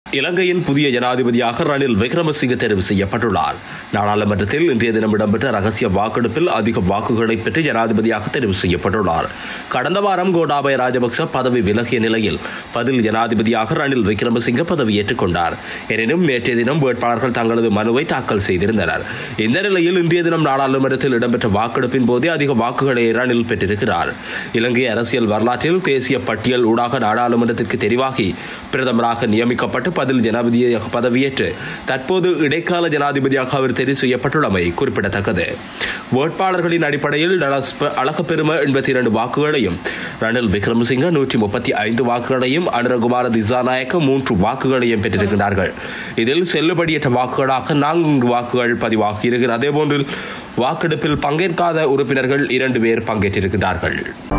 இலங்கையின் புதிய ஜனாதிபதியாக ரணில் விக்ரமசிங்க தெரிவு செய்யப்பட்டுள்ளார் நாடாளுமன்றத்தில் இன்றைய தினம் இடம்பெற்ற ரகசிய வாக்கெடுப்பில் அதிக வாக்குகளை பெற்று ஜனாதிபதியாக தெரிவு செய்யப்பட்டுள்ளார் கடந்த வாரம் கோட்டாபய ராஜபக்ச பதவி விலகிய நிலையில் பதில் ஜனாதிபதியாக ரணில் விக்ரமசிங்க பதவியேற்றுக் கொண்டார் எனினும் நேற்றைய தினம் வேட்பாளர்கள் தங்களது மனுவை தாக்கல் செய்திருந்தனர் இந்த நிலையில் இன்றைய தினம் நாடாளுமன்றத்தில் இடம்பெற்ற வாக்கெடுப்பின் போதே அதிக வாக்குகளை ரணில் பெற்றிருக்கிறார் இலங்கை அரசியல் வரலாற்றில் தேசிய பட்டியல் ஊடாக நாடாளுமன்றத்திற்கு தெரிவாகி பிரதமராக நியமிக்கப்பட்டு பதில் ஜனாதிபதியாக பதவியேற்று தற்போது இடைக்கால ஜனாதிபதியாக அவர் தெரிவு செய்யப்பட்டுள்ளமை குறிப்பிடத்தக்கது வேட்பாளர்களின் அடிப்படையில் நலஸ்ப- அழகப்பெரும எண்பத்தி இரண்டு வாக்குகளையும் ரணில் விக்ரமசிங்க நூற்றி முப்பத்தி ஐந்து வாக்குகளையும் அனுரகுமார திசாநாயக்க மூன்று வாக்குகளையும் பெற்றிருக்கிறார்கள் இதில் செல்லுபடியற்ற வாக்குகளாக நான்கு வாக்குகள் பதிவாகி இருக்கிறது அதேபோன்று வாக்கெடுப்பில் பங்கேற்காத உறுப்பினர்கள் இரண்டு பேர் பங்கேற்றிருக்கிறார்கள்